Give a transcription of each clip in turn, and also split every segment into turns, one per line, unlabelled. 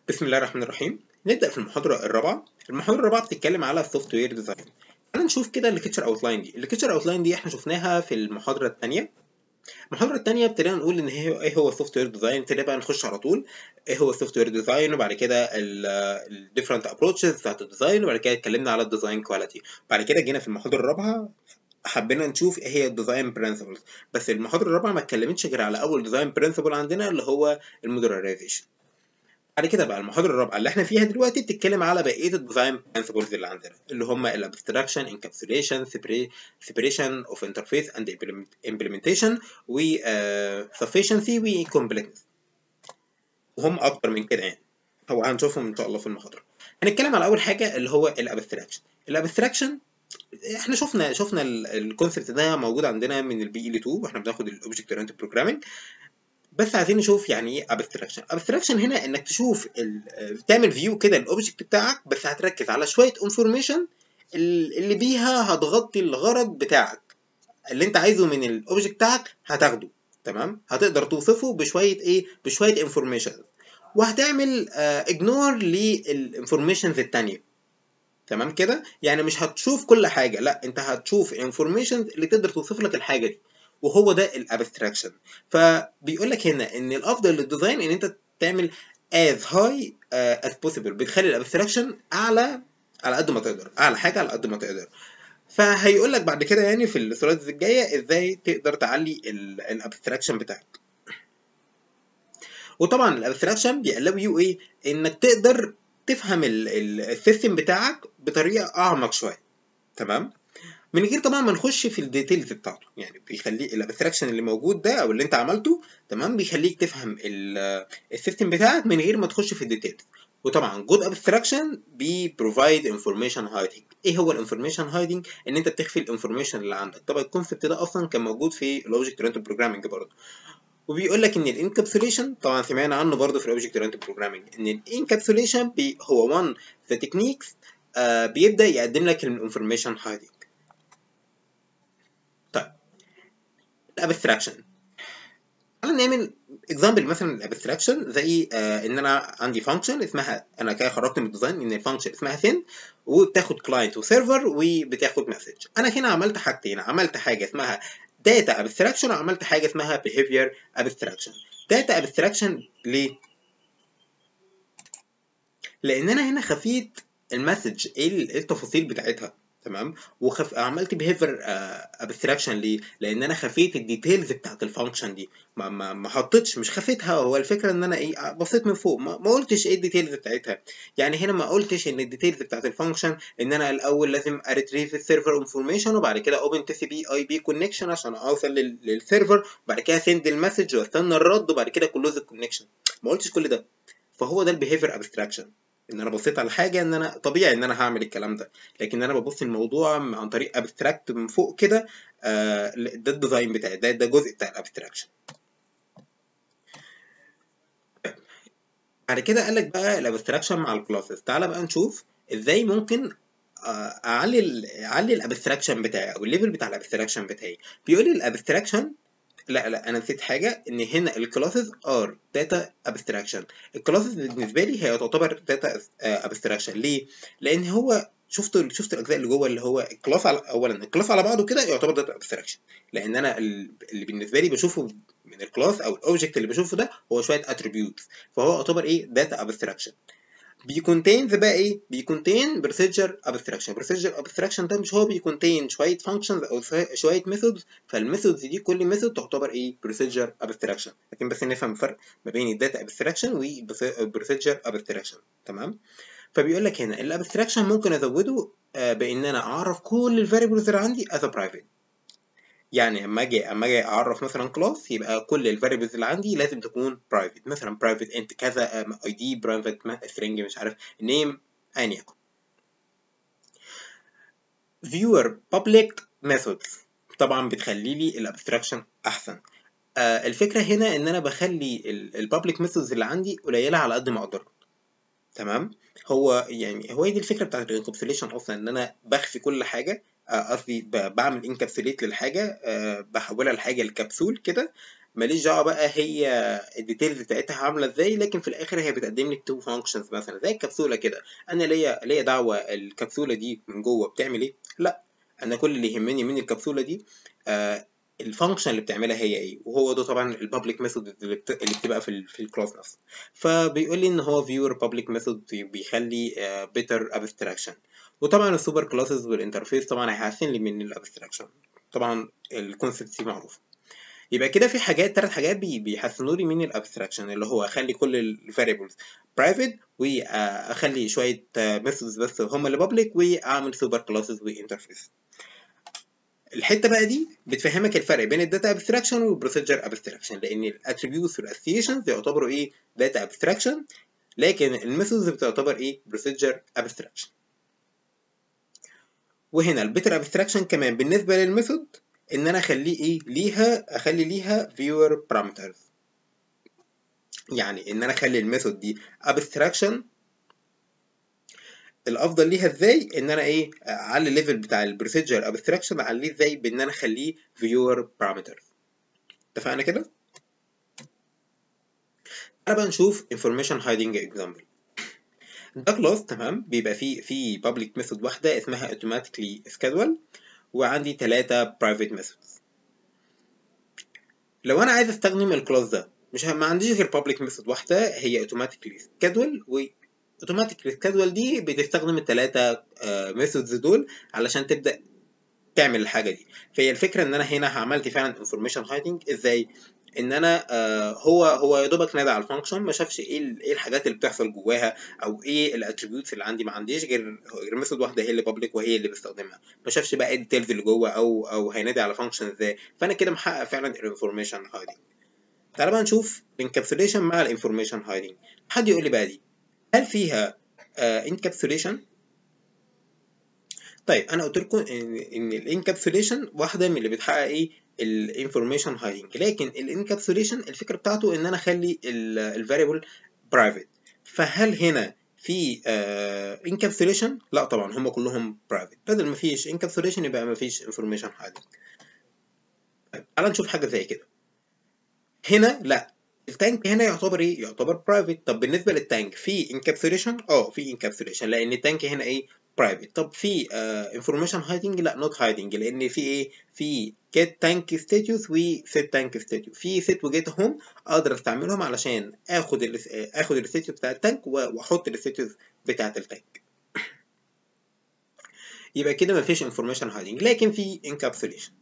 بسم الله الرحمن الرحيم نبدأ في المحاضرة الرابعة المحاضرة الرابعة بتتكلم على السوفت وير ديزاين تعالى نشوف كده الليكتشر اوتلاين دي الليكتشر اوتلاين دي احنا شفناها في المحاضرة الثانية المحاضرة الثانية ابتدينا نقول ان هي ايه هو السوفت وير ديزاين ابتدينا بقى نخش على طول ايه هو السوفت وير ديزاين وبعد كده الديفرنت ابروتشز بتاعت الديزاين وبعد كده اتكلمنا على الديزاين كواليتي بعد كده جينا في المحاضرة الرابعة حبينا نشوف ايه هي الديزاين برنسبلز بس المحاضرة الرابعة ما اتكلمتش غير على اول ديزاين برنسبل عندنا اللي هو المودرلايزيشن بعد كده بقى المحاضرة الرابعة اللي احنا فيها دلوقتي بتتكلم على بقية الديزاين برنسبلز اللي عندنا اللي هم الابستراكشن انكابسوليشن سيبريشن اوف انترفيس اند امبلمنتيشن و سفيشنسي و كومبلكس وهم اكتر من كده يعني هو هنشوفهم ان شاء الله في المحاضرة هنتكلم على اول حاجة اللي هو الابستراكشن الابستراكشن احنا شفنا شفنا الكونسبت ده موجود عندنا من البي ال 2 واحنا بناخد الاوبجكت اورينتد بروجرامنج بس عايزين نشوف يعني ايه ابستراكشن ابستراكشن هنا انك تشوف تعمل فيو كده الاوبجكت بتاعك بس هتركز على شويه انفورميشن اللي بيها هتغطي الغرض بتاعك اللي انت عايزه من الاوبجكت بتاعك هتاخده تمام هتقدر توصفه بشويه ايه بشويه انفورميشن وهتعمل اجنور للانفورميشنز التانية تمام كده يعني مش هتشوف كل حاجه لا انت هتشوف الانفورميشن اللي تقدر توصف لك الحاجه دي وهو ده الابستراكشن فبيقول لك هنا ان الافضل للديزاين ان انت تعمل as high uh, as possible بتخلي الابستراكشن اعلى على قد ما تقدر اعلى حاجه على قد ما تقدر فهيقول لك بعد كده يعني في السلايدز الجايه ازاي تقدر تعلي الابستراكشن بتاعك وطبعا الابستراكشن بيقلب يو ايه انك تقدر تفهم السيستم بتاعك بطريقه اعمق شويه تمام من غير طبعا ما نخش في الديتيلز بتاعته يعني بيخلي الابستراكشن اللي موجود ده او اللي انت عملته تمام بيخليك تفهم السيستم بتاعك من غير ما تخش في الديتيلز وطبعا جود ابستراكشن بي بروفايد انفورميشن هايدنج ايه هو الانفورميشن هايدنج ان انت بتخفي الانفورميشن اللي عندك طبعا الكونسبت ده اصلا كان موجود في الاوبجكت اورينتد بروجرامنج برضه وبيقول لك ان الانكابسوليشن طبعا سمعنا عنه برضه في الاوبجكت اورينتد بروجرامنج ان الانكابسوليشن هو وان ذا تكنيكس بيبدا يقدم لك الانفورميشن هايدنج طيب الابستراكشن تعالى نعمل اكزامبل مثلا الابستراكشن زي آه ان انا عندي فانكشن اسمها انا كده خرجت من الديزاين ان الفانكشن اسمها ثين وبتاخد كلاينت وسيرفر وبتاخد مسج انا هنا عملت حاجتين عملت حاجه اسمها داتا ابستراكشن وعملت حاجه اسمها بيهيفير ابستراكشن داتا ابستراكشن ليه لان انا هنا خفيت المسج ايه التفاصيل بتاعتها تمام وخف... عملت بيهيفير ابستراكشن ليه لان انا خفيت الديتيلز بتاعت الفانكشن دي ما ما, ما حطيتش مش خفيتها هو الفكره ان انا ايه بصيت من فوق ما, ما قلتش ايه الديتيلز بتاعتها يعني هنا ما قلتش ان الديتيلز بتاعت الفانكشن ان انا الاول لازم اريتريف السيرفر انفورميشن وبعد كده اوبن تي سي بي اي بي كونكشن عشان اوصل لل... للسيرفر وبعد كده سند المسج واستنى الرد وبعد كده كلوز الكونكشن ما قلتش كل ده فهو ده البيهيفير ابستراكشن ان انا بصيت على حاجه ان انا طبيعي ان انا هعمل الكلام ده لكن انا ببص الموضوع عن طريق ابستراكت من فوق كده آه ده الديزاين بتاعي ده ده جزء بتاع الابستراكشن بعد كده قال لك بقى الابستراكشن مع الكلاسز تعالى بقى نشوف ازاي ممكن اعلي اعلي الابستراكشن بتاعي او الليفل بتاع الابستراكشن بتاعي بيقول لي الابستراكشن لا لا انا نسيت حاجه ان هنا الكلاسز ار داتا ابستراكشن الكلاسز بالنسبه لي هي تعتبر داتا ابستراكشن ليه لان هو شفت شفت الاجزاء اللي جوه اللي هو الكلاس على اولا الكلاس على بعضه كده يعتبر داتا ابستراكشن لان انا اللي بالنسبه لي بشوفه من الكلاس او الاوبجكت اللي بشوفه ده هو شويه اتريبيوتس فهو يعتبر ايه داتا ابستراكشن بيكونتين بقى ايه بيكونتين بروسيجر ابستراكشن بروسيجر ابستراكشن ده مش هو بيكونتين شويه فانكشنز او شويه ميثودز فالميثودز دي كل ميثود تعتبر ايه بروسيجر ابستراكشن لكن بس نفهم الفرق ما بين الداتا ابستراكشن والبروسيجر ابستراكشن تمام فبيقول لك هنا الابستراكشن ممكن ازوده بان انا اعرف كل الفاريبلز اللي عندي از برايفت يعني اما اجي اما اجي اعرف مثلا كلاس يبقى كل الفاريبلز اللي عندي لازم تكون برايفت مثلا برايفت انت كذا اي دي برايفت سترينج مش عارف نيم ايا يكن فيور بابليك ميثودز طبعا بتخلي لي الابستراكشن احسن آه الفكره هنا ان انا بخلي البابليك ميثودز اللي عندي قليله على قد ما اقدر تمام هو يعني هو دي الفكره بتاعت الانكابسوليشن اصلا ان انا بخفي كل حاجه قصدي بعمل انكابسوليت للحاجه بحولها لحاجه لكبسول كده ماليش دعوه بقى هي الديتيلز بتاعتها عامله ازاي لكن في الاخر هي بتقدم لي تو فانكشنز مثلا زي الكبسوله كده انا ليا ليا دعوه الكبسوله دي من جوه بتعمل ايه لا انا كل اللي يهمني من الكبسوله دي آه الفانكشن اللي بتعملها هي ايه وهو ده طبعا البابليك ميثود اللي, بت... اللي بتبقى في ال... في الكلاس نفسه فبيقول لي ان هو فيور بابليك ميثود بيخلي بيتر uh, ابستراكشن وطبعا السوبر كلاسز والانترفيس طبعا هيحسن لي من الابستراكشن طبعا الكونسبت دي معروف يبقى كده في حاجات ثلاث حاجات بي... بيحسنوا لي من الابستراكشن اللي هو اخلي كل الفاريبلز برايفت واخلي شويه ميثودز بس هم اللي بابليك واعمل سوبر كلاسز وانترفيس الحته بقى دي بتفهمك الفرق بين الداتا ابستراكشن والبروسيجر ابستراكشن لان الاتريبيوتس والاسوسيشنز يعتبروا ايه داتا ابستراكشن لكن الميثودز بتعتبر ايه بروسيجر ابستراكشن وهنا البيتر ابستراكشن كمان بالنسبه للميثود ان انا اخليه ايه ليها اخلي ليها فيور بارامترز يعني ان انا اخلي الميثود دي ابستراكشن الافضل ليها ازاي ان انا ايه اعلي الليفل بتاع البروسيجر ابستراكشن اعليه ازاي بان انا اخليه فيور بارامترز اتفقنا كده تعالى بقى نشوف information hiding example ده كلاس تمام بيبقى فيه في public method واحده اسمها automatically schedule وعندي ثلاثه private methods لو انا عايز استخدم الكلاس ده مش ما عنديش غير public method واحده هي automatically schedule و اوتوماتيك سكادول دي بتستخدم الثلاثه ميثودز دول علشان تبدا تعمل الحاجه دي فهي الفكره ان انا هنا عملت فعلا انفورميشن هايدنج ازاي ان انا آه هو هو يا دوبك نادى على الفانكشن ما شافش ايه ايه الحاجات اللي بتحصل جواها او ايه الاتريبيوتس اللي عندي ما عنديش غير غير ميثود واحده هي اللي بابليك وهي اللي بستخدمها ما شافش بقى ايه الديتيلز اللي جوه او او هينادي على فانكشن ازاي فانا كده محقق فعلا الانفورميشن هايدنج تعالى بقى نشوف الانكابسوليشن مع الانفورميشن هايدنج حد يقول لي بقى دي هل فيها انكابسوليشن uh, طيب انا قلت لكم ان ان الانكابسوليشن واحده من اللي بتحقق ايه الانفورميشن هايدنج لكن الانكابسوليشن الفكره بتاعته ان انا اخلي الفاريبل برايفت فهل هنا في انكابسوليشن uh, لا طبعا هم كلهم برايفت بدل ما فيش انكابسوليشن يبقى ما فيش انفورميشن هايدنج طيب تعال نشوف حاجه زي كده هنا لا التانك هنا يعتبر ايه؟ يعتبر برايفت طب بالنسبه للتانك في انكابسوليشن اه في انكابسوليشن لان التانك هنا ايه؟ برايفت طب في انفورميشن هايدنج لا نوت هايدنج لان في ايه؟ في get tank status و set tank status في set و get هم اقدر استعملهم علشان اخد ال اخد الستاتيوس بتاع التانك واحط الستاتيوس بتاعت التانك يبقى كده مفيش انفورميشن هايدنج لكن في انكابسوليشن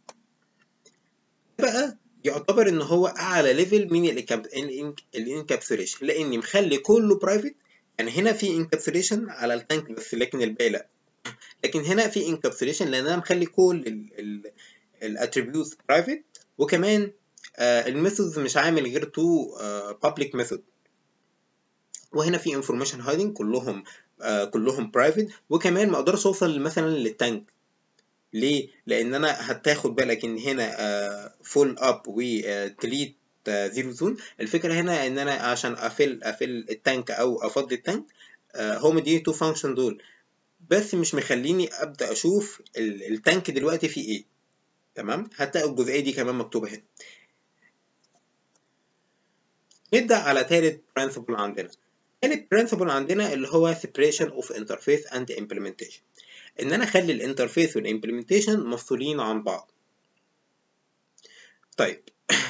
بقى يعتبر ان هو اعلى ليفل من الانكابسوليشن لاني مخلي كله برايفت يعني هنا في انكابسوليشن على التانك بس لكن الباقي لا لكن هنا في انكابسوليشن لان انا مخلي كل الاتريبيوتس برايفت وكمان آه الميثودز مش عامل غير تو بابليك ميثود وهنا في انفورميشن هايدنج كلهم آه كلهم برايفت وكمان ما اقدرش اوصل مثلا للتانك ليه؟ لأن أنا هتاخد بالك إن هنا فول أب وتليت زيرو زون الفكرة هنا إن أنا عشان أفل أفل التانك أو أفضي التانك هم دي تو فانكشن دول بس مش مخليني أبدأ أشوف التانك دلوقتي فيه إيه تمام؟ هتلاقوا الجزئية دي كمان مكتوبة هنا نبدأ على تالت برنسبل عندنا تالت برنسبل عندنا اللي هو separation of interface and implementation ان انا اخلي الانترفيس والامبلمنتيشن مفصولين عن بعض طيب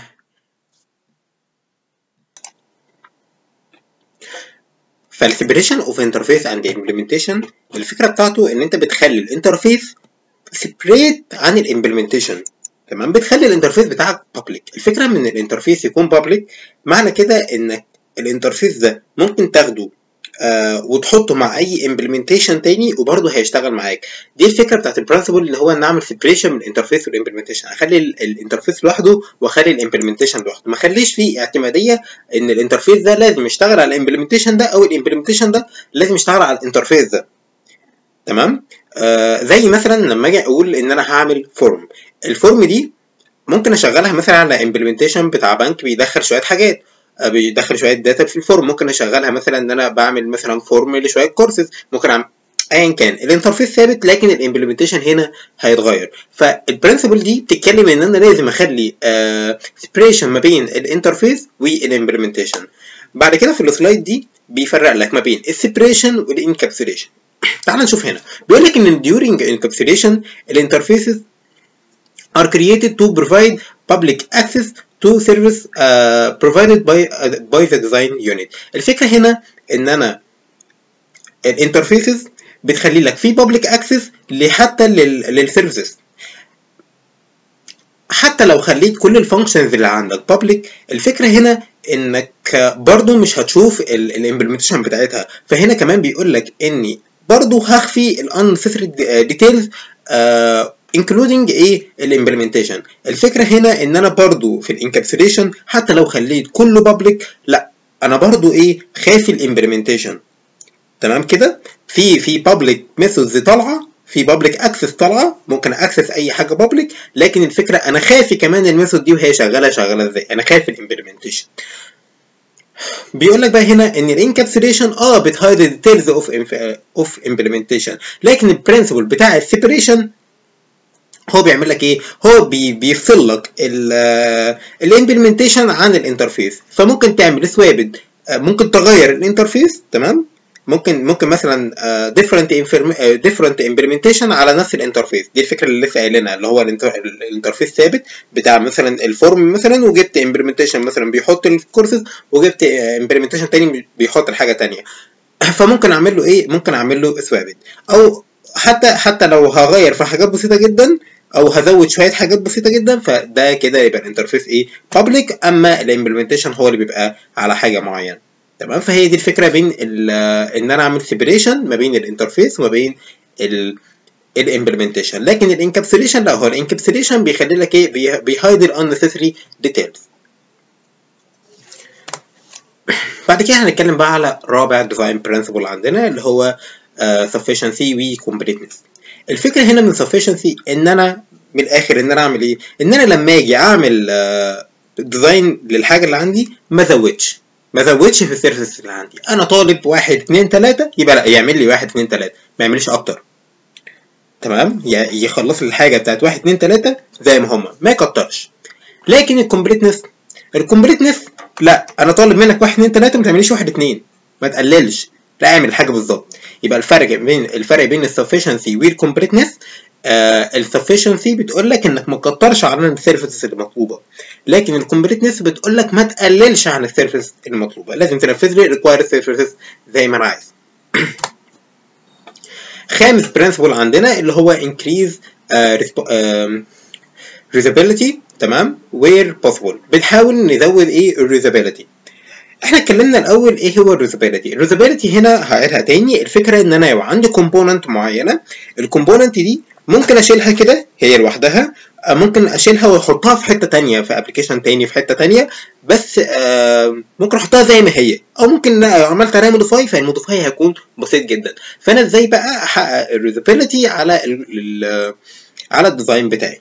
فالسيبريشن اوف انترفيس اند امبلمنتيشن الفكره بتاعته ان انت بتخلي الانترفيس سيبريت عن الامبلمنتيشن تمام بتخلي الانترفيس بتاعك بابليك الفكره من الانترفيس يكون بابليك معنى كده انك الانترفيس ده ممكن تاخده آه وتحطه مع اي امبلمنتيشن تاني وبرضه هيشتغل معاك دي الفكره بتاعت البرنسبل اللي هو ان اعمل سيبريشن من الانترفيس والامبلمنتيشن اخلي الانترفيس لوحده واخلي الامبلمنتيشن لوحده ما اخليش فيه اعتماديه ان الانترفيس ده لازم يشتغل على الامبلمنتيشن ده او الامبلمنتيشن ده لازم يشتغل على الانترفيس ده تمام آه زي مثلا لما اجي اقول ان انا هعمل فورم الفورم دي ممكن اشغلها مثلا على امبلمنتيشن بتاع بنك بيدخل شويه حاجات بيدخل شويه داتا في الفورم ممكن اشغلها مثلا ان انا بعمل مثلا فورم لشويه كورسز ممكن أعمل ايا كان الانترفيس ثابت لكن الامبلمنتيشن هنا هيتغير فالبرنسبل دي بتتكلم ان انا لازم اخلي سيبريشن ما بين الانترفيس والامبلمنتيشن بعد كده في السلايد دي بيفرق لك ما بين السيبريشن والانكابسوليشن تعال نشوف هنا بيقول لك ان during encapsulation الانترفيسز are created to provide public access to service uh, provided by uh, by the design unit الفكره هنا ان انا الانترفيسز بتخلي لك في public access حتى للسيرفيسز حتى لو خليت كل الفانكشنز اللي عندك public الفكره هنا انك برضو مش هتشوف الامبلمنتيشن بتاعتها فهنا كمان بيقول لك اني برضو هخفي unnecessary details uh, including ايه الامبلمنتيشن الفكره هنا ان انا برضو في الانكابسوليشن حتى لو خليت كله public لا انا برضو ايه خافي الامبلمنتيشن تمام كده في في public methods طالعه في public access طالعه ممكن اكسس اي حاجه public لكن الفكره انا خافي كمان الميثود دي وهي شغاله شغاله ازاي انا خافي الامبلمنتيشن بيقول لك بقى هنا ان الانكابسوليشن اه بتهايد الديتيلز اوف اوف امبلمنتيشن لكن البرنسبل بتاع السيبريشن هو بيعمل لك ايه هو بي بيفصل لك الامبلمنتيشن عن الانترفيس فممكن تعمل سوابد ممكن تغير الانترفيس تمام ممكن ممكن مثلا ديفرنت ديفرنت امبلمنتيشن على نفس الانترفيس دي الفكره اللي لسه قايلينها اللي هو الانترفيس ثابت بتاع مثلا الفورم مثلا وجبت امبلمنتيشن مثلا بيحط الكورسز وجبت امبلمنتيشن تاني بيحط الحاجه تانية فممكن اعمل له ايه ممكن اعمل له سوابد او حتى حتى لو هغير في حاجات بسيطه جدا او هزود شويه حاجات بسيطه جدا فده كده يبقى الانترفيس ايه بابليك اما الامبلمنتيشن هو اللي بيبقى على حاجه معينه تمام فهي دي الفكره بين ان انا اعمل سيبريشن ما بين الانترفيس وما بين الامبلمنتيشن لكن الانكابسوليشن لا هو الانكابسوليشن بيخلي لك ايه بيهايد الانسيسري ديتيلز بعد كده هنتكلم بقى على رابع ديزاين برنسبل عندنا اللي هو uh, sufficiency و completeness الفكره هنا من sufficiency ان انا من الاخر ان انا اعمل ايه ان انا لما اجي اعمل ديزاين uh, للحاجه اللي عندي ما ازودش ما ازودش في السيرفيس اللي عندي انا طالب واحد اتنين تلاته يبقى لا يعمل لي واحد اتنين تلاته ما يعملش اكتر تمام يخلص لي الحاجه بتاعت واحد اتنين تلاته زي ما هما ما يكترش لكن الكومبليتنس الكومبليتنس لا انا طالب منك واحد اتنين تلاته ما تعمليش واحد اتنين ما تقللش لا اعمل الحاجه بالظبط يبقى الفرق بين الفرق بين السفشنسي والكومبليتنس السفشنسي بتقول لك انك ما تكترش عن السيرفيسز المطلوبه لكن الكومبليتنس بتقول لك ما تقللش عن السيرفيس المطلوبه لازم تنفذ لي ريكوايرد سيرفيسز زي ما انا عايز خامس برنسبل عندنا اللي هو increase uh, uh, reusability تمام where possible بنحاول نزود ايه الريوزابيلتي احنا اتكلمنا الاول ايه هو الريوزابيلتي الريوزابيلتي هنا هعيدها تاني الفكره ان انا يبقى عندي كومبوننت معينه الكومبوننت دي ممكن اشيلها كده هي لوحدها ممكن اشيلها واحطها في حته تانية في ابلكيشن تاني في حته تانية بس آه ممكن احطها زي ما هي او ممكن لو عملت عليها موديفاي فالموديفاي هيكون بسيط جدا فانا ازاي بقى احقق الريوزابيلتي على ال على الديزاين بتاعي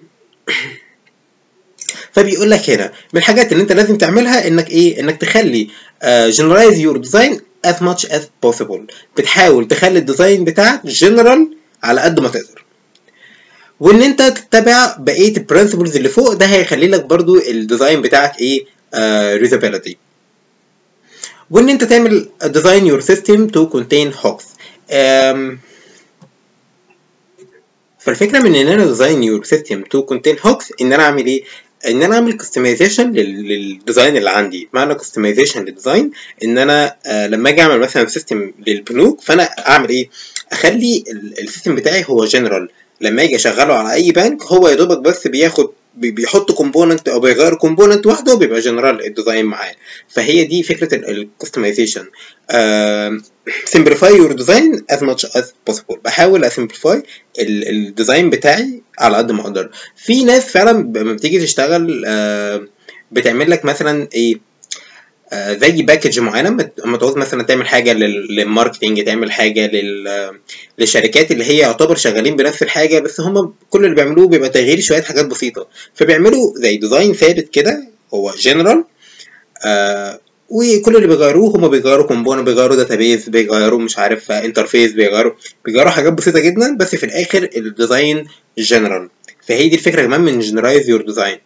فبيقول لك هنا من الحاجات اللي انت لازم تعملها انك ايه انك تخلي جنرالايز يور ديزاين as much as possible بتحاول تخلي الديزاين بتاعك جنرال على قد ما تقدر وان انت تتبع بقيه البرنسبلز اللي فوق ده هيخلي لك برضو الديزاين بتاعك ايه ريزابيلتي وان انت تعمل ديزاين يور سيستم تو كونتين هوكس فالفكره من ان انا ديزاين يور سيستم تو كونتين هوكس ان انا اعمل ايه ان انا اعمل كستمايزيشن للديزاين اللي عندي معنى كستمايزيشن للديزاين ان انا آه لما اجي اعمل مثلا سيستم للبنوك فانا اعمل ايه اخلي السيستم بتاعي هو جنرال لما اجي اشغله على اي بنك هو يا دوبك بس بياخد بيحط كومبوننت او بيغير كومبوننت واحده وبيبقى جنرال الديزاين معاه فهي دي فكره الكستمايزيشن سمبليفاي يور ديزاين از ماتش از possible بحاول اسمبليفاي الديزاين بتاعي على قد ما اقدر في ناس فعلا لما بتيجي تشتغل uh, بتعمل لك مثلا ايه آه زي باكج معينه لما تعوز مثلا تعمل حاجه للماركتنج تعمل حاجه للشركات اللي هي يعتبر شغالين بنفس الحاجه بس هم كل اللي بيعملوه بيبقى تغيير شويه حاجات بسيطه فبيعملوا زي ديزاين ثابت كده هو جنرال آه وكل اللي بيغيروه هما بيغيروا كومبوننت بيغيروا داتابيز بيغيروا مش عارف انترفيس بيغيروا بيغيروا حاجات بسيطه جدا بس في الاخر الديزاين جنرال فهي دي الفكره كمان من جنرايز يور ديزاين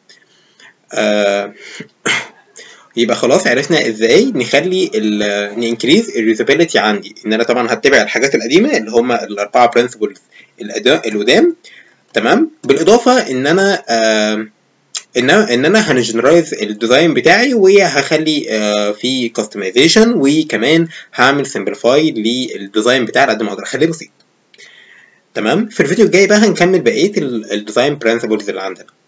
يبقى خلاص عرفنا ازاي نخلي ننكريز الريوزابيلتي عندي ان انا طبعا هتبع الحاجات القديمه اللي هم الاربعه برنسبلز القدام تمام بالاضافه ان انا آه ان ان انا هنجنرايز الديزاين بتاعي وهخلي آه في كاستمايزيشن وكمان هعمل سمبليفاي للديزاين بتاعي على قد ما اقدر اخليه بسيط تمام في الفيديو الجاي بقى هنكمل بقيه الديزاين برنسبلز اللي عندنا